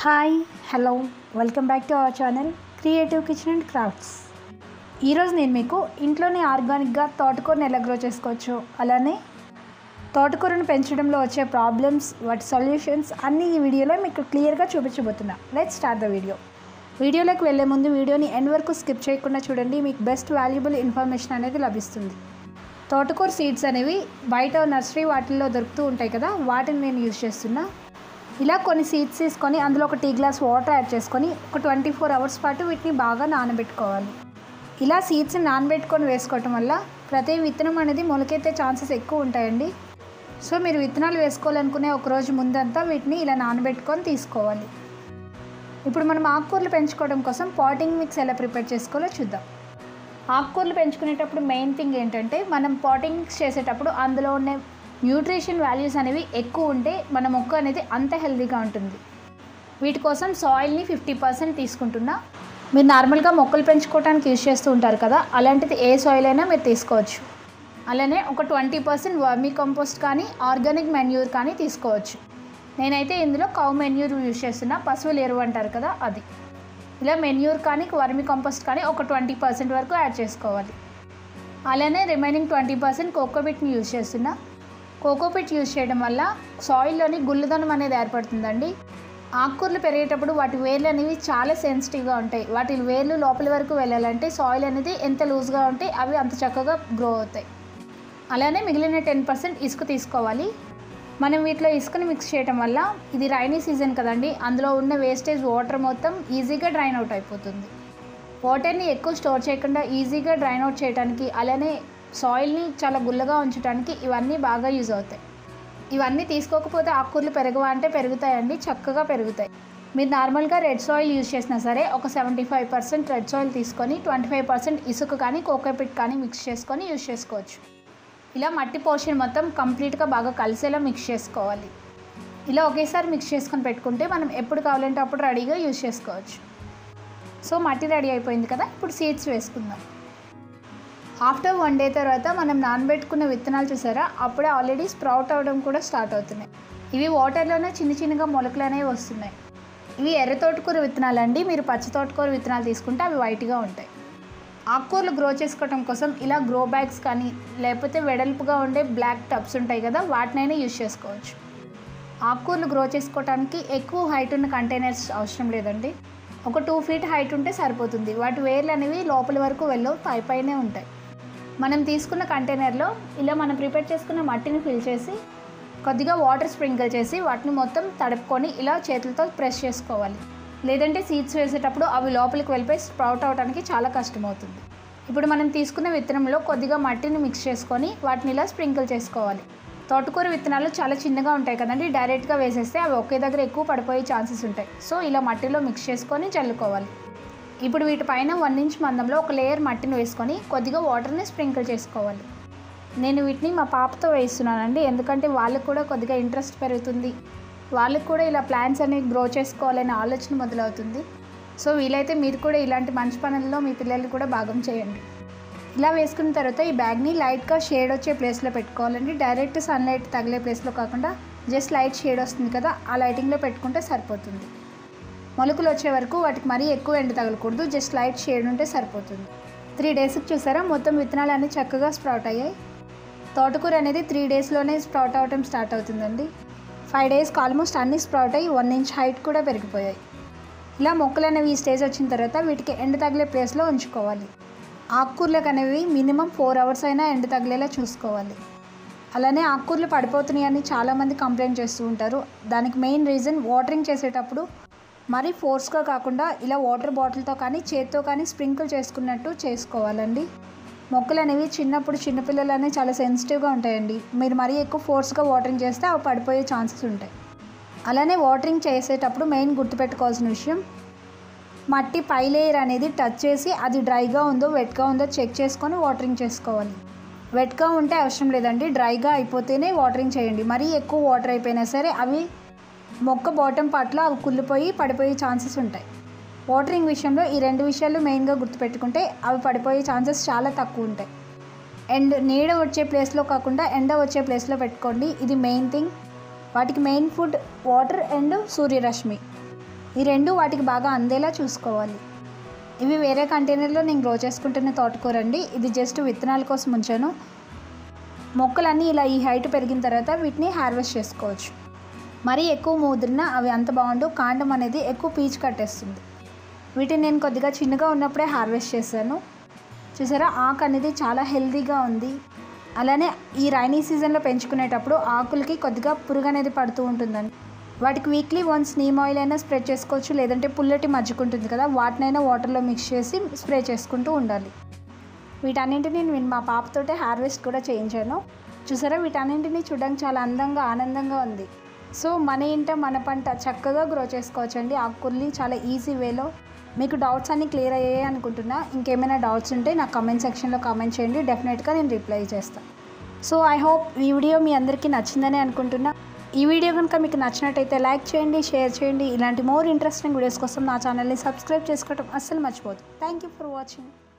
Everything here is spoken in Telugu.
hi hello welcome back to our channel Creative Kitchen and Crafts ఈరోజు నేను మీకు ఇంట్లోనే ఆర్గానిక్గా తోటకూరని ఎలా గ్రో చేసుకోవచ్చు అలానే తోటకూరను పెంచడంలో వచ్చే ప్రాబ్లమ్స్ వాటి సొల్యూషన్స్ అన్నీ ఈ వీడియోలో మీకు క్లియర్గా చూపించబోతున్నా లెట్ స్టార్ట్ ద వీడియో వీడియోలోకి వెళ్ళే ముందు వీడియోని ఎండ్ వరకు స్కిప్ చేయకుండా చూడండి మీకు బెస్ట్ వాల్యుబుల్ ఇన్ఫర్మేషన్ అనేది లభిస్తుంది తోటకూర సీడ్స్ అనేవి బయట నర్సరీ వాటిల్లో దొరుకుతూ ఉంటాయి కదా వాటిని నేను యూజ్ చేస్తున్నా ఇలా కొన్ని సీడ్స్ తీసుకొని అందులో ఒక టీ గ్లాస్ వాటర్ యాడ్ చేసుకొని ఒక ట్వంటీ ఫోర్ అవర్స్ పాటు వీటిని బాగా నానబెట్టుకోవాలి ఇలా సీడ్స్ని నానబెట్టుకొని వేసుకోవటం వల్ల ప్రతి విత్తనం అనేది మొలకెత్తే ఛాన్సెస్ ఎక్కువ ఉంటాయండి సో మీరు విత్తనాలు వేసుకోవాలనుకునే ఒక రోజు ముందంతా వీటిని ఇలా నానబెట్టుకొని తీసుకోవాలి ఇప్పుడు మనం ఆకుకూరలు పెంచుకోవడం కోసం పాటింగ్ మిక్స్ ఎలా ప్రిపేర్ చేసుకోవాలో చూద్దాం ఆకుకూరలు పెంచుకునేటప్పుడు మెయిన్ థింగ్ ఏంటంటే మనం పాటింగ్ మిక్స్ చేసేటప్పుడు అందులో ఉన్న న్యూట్రిషన్ వాల్యూస్ అనేవి ఎక్కువ ఉంటే మన మొక్క అనేది అంత హెల్తీగా ఉంటుంది వీటి కోసం సాయిల్ని ఫిఫ్టీ పర్సెంట్ తీసుకుంటున్నా మీరు నార్మల్గా మొక్కలు పెంచుకోవడానికి యూజ్ చేస్తూ ఉంటారు కదా అలాంటిది ఏ సాయిల్ అయినా మీరు తీసుకోవచ్చు అలానే ఒక ట్వంటీ పర్సెంట్ వర్మీ కంపోస్ట్ కానీ ఆర్గానిక్ మెన్యూర్ కానీ తీసుకోవచ్చు నేనైతే ఇందులో కౌ మెన్యూర్ యూజ్ చేస్తున్నా పశువులు ఎరువు అంటారు కదా అది ఇలా మెన్యూర్ కానీ వర్మి కంపోస్ట్ కానీ ఒక ట్వంటీ పర్సెంట్ వరకు యాడ్ చేసుకోవాలి అలానే రిమైనింగ్ ట్వంటీ పర్సెంట్ కోకోపిట్ని యూజ్ చేస్తున్నా కోకోపిట్ యూజ్ చేయడం వల్ల సాయిల్లోని గుల్లదనం అనేది ఏర్పడుతుందండి ఆకుకూరలు పెరిగేటప్పుడు వాటి వేర్లు అనేవి చాలా సెన్సిటివ్గా ఉంటాయి వాటి వేర్లు లోపలి వరకు వెళ్ళాలంటే సాయిల్ అనేది ఎంత లూజ్గా ఉంటే అవి అంత చక్కగా గ్రో అవుతాయి అలానే మిగిలిన టెన్ పర్సెంట్ ఇసుక తీసుకోవాలి మనం వీటిలో ఇసుకని మిక్స్ చేయడం వల్ల ఇది రైనీ సీజన్ కదండి అందులో ఉన్న వేస్టేజ్ వాటర్ మొత్తం ఈజీగా డ్రైన్ అవుట్ అయిపోతుంది వాటర్ని ఎక్కువ స్టోర్ చేయకుండా ఈజీగా డ్రైన్ అవుట్ చేయడానికి అలానే సాయిల్ని చాలా గుల్లగా ఉంచడానికి ఇవన్నీ బాగా యూజ్ అవుతాయి ఇవన్నీ తీసుకోకపోతే ఆకుకూరలు పెరగవా అంటే పెరుగుతాయండి చక్కగా పెరుగుతాయి మీరు నార్మల్గా రెడ్ సాయిల్ యూజ్ చేసినా సరే ఒక seventy five percent red soil తీసుకొని ట్వంటీ ఫైవ్ పర్సెంట్ ఇసుక కానీ కోకోపిట్ కానీ మిక్స్ చేసుకొని యూజ్ చేసుకోవచ్చు ఇలా మట్టి పోర్షన్ మొత్తం కంప్లీట్గా బాగా కలిసేలా మిక్స్ చేసుకోవాలి ఇలా ఒకేసారి మిక్స్ చేసుకొని పెట్టుకుంటే మనం ఎప్పుడు కావాలంటే అప్పుడు రెడీగా యూజ్ చేసుకోవచ్చు సో మట్టి రెడీ అయిపోయింది కదా ఇప్పుడు సీడ్స్ వేసుకుందాం ఆఫ్టర్ వన్ డే తర్వాత మనం నానబెట్టుకున్న విత్తనాలు చూసారా అప్పుడే ఆల్రెడీ స్ప్రౌట్ అవ్వడం కూడా స్టార్ట్ అవుతున్నాయి ఇవి వాటర్లోనే చిన్న చిన్నగా మొలకలు అనేవి వస్తున్నాయి ఇవి ఎర్ర తోటకూర విత్తనాలు అండి మీరు పచ్చ తోటకూర విత్తనాలు తీసుకుంటే అవి వైట్గా ఉంటాయి ఆకుకూరలు గ్రో చేసుకోవడం కోసం ఇలా గ్రో బ్యాగ్స్ కానీ లేకపోతే వెడల్పుగా ఉండే బ్లాక్ టబ్స్ ఉంటాయి కదా వాటినైనా యూజ్ చేసుకోవచ్చు ఆకుకూరలు గ్రో చేసుకోవడానికి ఎక్కువ హైట్ ఉన్న కంటైనర్స్ అవసరం లేదండి ఒక టూ ఫీట్ హైట్ ఉంటే సరిపోతుంది వాటి వేర్లు అనేవి లోపలి వరకు వెళ్ళవు పై పైనే ఉంటాయి మనం తీసుకున్న కంటైనర్లో ఇలా మనం ప్రిపేర్ చేసుకున్న మట్టిని ఫిల్ చేసి కొద్దిగా వాటర్ స్ప్రింకిల్ చేసి వాటిని మొత్తం తడుపుకొని ఇలా చేతులతో ప్రెస్ చేసుకోవాలి లేదంటే సీడ్స్ వేసేటప్పుడు అవి లోపలికి వెళ్ళిపోయి స్ప్రౌట్ అవడానికి చాలా కష్టమవుతుంది ఇప్పుడు మనం తీసుకున్న విత్తనంలో కొద్దిగా మట్టిని మిక్స్ చేసుకొని వాటిని ఇలా స్ప్రింకిల్ చేసుకోవాలి తోటకూర విత్తనాలు చాలా చిన్నగా ఉంటాయి కదండి డైరెక్ట్గా వేసేస్తే అవి ఒకే దగ్గర ఎక్కువ పడిపోయే ఛాన్సెస్ ఉంటాయి సో ఇలా మట్టిలో మిక్స్ చేసుకొని చల్లుకోవాలి ఇప్పుడు వీటిపైన వన్ ఇంచ్ మందంలో ఒక లేయర్ మట్టిని వేసుకొని కొద్దిగా వాటర్ని స్ప్రింకిల్ చేసుకోవాలి నేను వీటిని మా పాపతో వేస్తున్నానండి ఎందుకంటే వాళ్ళకు కూడా కొద్దిగా ఇంట్రెస్ట్ పెరుగుతుంది వాళ్ళకు కూడా ఇలా ప్లాంట్స్ అనేవి గ్రో చేసుకోవాలనే ఆలోచన మొదలవుతుంది సో వీలైతే మీరు కూడా ఇలాంటి మంచి పనుల్లో మీ పిల్లల్ని కూడా భాగం చేయండి ఇలా వేసుకున్న తర్వాత ఈ బ్యాగ్ని లైట్గా షేడ్ వచ్చే ప్లేస్లో పెట్టుకోవాలండి డైరెక్ట్ సన్లైట్ తగిలే ప్లేస్లో కాకుండా జస్ట్ లైట్ షేడ్ వస్తుంది కదా ఆ లైటింగ్లో పెట్టుకుంటే సరిపోతుంది మొలకలు వచ్చే వరకు వాటికి మరీ ఎక్కువ ఎండ తగలకూడదు జస్ట్ లైట్ షేడ్ ఉంటే సరిపోతుంది త్రీ డేస్కి చూసారా మొత్తం విత్తనాలు అన్నీ చక్కగా స్ప్రౌట్ అయ్యాయి తోటకూర అనేది త్రీ డేస్లోనే స్ప్రౌట్ అవటం స్టార్ట్ అవుతుందండి ఫైవ్ డేస్కి ఆల్మోస్ట్ అన్నీ స్ప్రౌట్ అయ్యి వన్ ఇంచ్ హైట్ కూడా పెరిగిపోయాయి ఇలా మొక్కలు అనేవి ఈ స్టేజ్ వచ్చిన తర్వాత వీటికి ఎండ తగిలే ప్లేస్లో ఉంచుకోవాలి ఆకుకూరలకు అనేవి మినిమం ఫోర్ అవర్స్ అయినా ఎండ తగిలేలా చూసుకోవాలి అలానే ఆకుకూరలు పడిపోతున్నాయి అని చాలామంది కంప్లైంట్ చేస్తూ ఉంటారు దానికి మెయిన్ రీజన్ వాటరింగ్ చేసేటప్పుడు మరీ ఫోర్స్గా కాకుండా ఇలా వాటర్ బాటిల్తో కానీ చేత్తో కానీ స్ప్రింకిల్ చేసుకున్నట్టు చేసుకోవాలండి మొక్కలు అనేవి చిన్నప్పుడు చిన్నపిల్లలు అనేవి చాలా సెన్సిటివ్గా ఉంటాయండి మీరు మరీ ఎక్కువ ఫోర్స్గా వాటరింగ్ చేస్తే అవి పడిపోయే ఛాన్సెస్ ఉంటాయి అలానే వాటరింగ్ చేసేటప్పుడు మెయిన్ గుర్తుపెట్టుకోవాల్సిన విషయం మట్టి పై లేయర్ అనేది టచ్ చేసి అది డ్రైగా ఉందో వెట్గా ఉందో చెక్ చేసుకొని వాటరింగ్ చేసుకోవాలి వెట్గా ఉంటే అవసరం లేదండి డ్రైగా అయిపోతేనే వాటరింగ్ చేయండి మరీ ఎక్కువ వాటర్ అయిపోయినా సరే అవి మొక్క బాటమ్ పార్ట్లో అవి కుళ్ళిపోయి పడిపోయే ఛాన్సెస్ ఉంటాయి వాటరింగ్ విషయంలో ఈ రెండు విషయాలు మెయిన్గా గుర్తుపెట్టుకుంటే అవి పడిపోయే ఛాన్సెస్ చాలా తక్కువ ఉంటాయి అండ్ నీడ వచ్చే ప్లేస్లో కాకుండా ఎండ వచ్చే ప్లేస్లో పెట్టుకోండి ఇది మెయిన్ థింగ్ వాటికి మెయిన్ ఫుడ్ వాటర్ అండ్ సూర్యరశ్మి ఈ రెండు వాటికి బాగా అందేలా చూసుకోవాలి ఇవి వేరే కంటైనర్లో నేను గ్రో చేసుకుంటున్న తోటకూర అండి ఇది జస్ట్ విత్తనాల కోసం ఉంచాను మొక్కలన్నీ ఇలా ఈ హైట్ పెరిగిన తర్వాత వీటిని హార్వెస్ట్ చేసుకోవచ్చు మరీ ఎక్కువ ముదిరినా అవి అంత బాగుండు కాండం అనేది ఎక్కువ పీచు కట్టేస్తుంది వీటిని నేను కొద్దిగా చిన్నగా ఉన్నప్పుడే హార్వెస్ట్ చేశాను చూసారా ఆకు అనేది చాలా హెల్తీగా ఉంది అలానే ఈ రైనీ సీజన్లో పెంచుకునేటప్పుడు ఆకులకి కొద్దిగా పురుగు అనేది పడుతూ ఉంటుందండి వాటికి వీక్లీ వన్స్ నీమ్ ఆయిల్ అయినా స్ప్రే చేసుకోవచ్చు లేదంటే పుల్లటి మజ్జిగుంటుంది కదా వాటినైనా వాటర్లో మిక్స్ చేసి స్ప్రే చేసుకుంటూ ఉండాలి వీటన్నింటినీ నేను మా పాపతోటే హార్వెస్ట్ కూడా చేయించాను చూసారా వీటన్నింటినీ చూడడానికి చాలా అందంగా ఆనందంగా ఉంది సో మన ఇంట మన పంట చక్కగా గ్రో చేసుకోవచ్చండి ఆకుకూరని చాలా ఈజీ వేలో మీకు డౌట్స్ అన్నీ క్లియర్ అయ్యాయి అనుకుంటున్నా ఇంకేమైనా డౌట్స్ ఉంటే నాకు కమెంట్ సెక్షన్లో కామెంట్ చేయండి డెఫినెట్గా నేను రిప్లై చేస్తాను సో ఐ హోప్ ఈ వీడియో మీ అందరికీ నచ్చిందని అనుకుంటున్నా ఈ వీడియో కనుక మీకు నచ్చినట్టయితే లైక్ చేయండి షేర్ చేయండి ఇలాంటి మోర్ ఇంట్రెస్టింగ్ వీడియోస్ కోసం నా ఛానల్ని సబ్స్క్రైబ్ చేసుకోవడం అస్సలు మర్చిపోదు థ్యాంక్ యూ ఫర్ వాచింగ్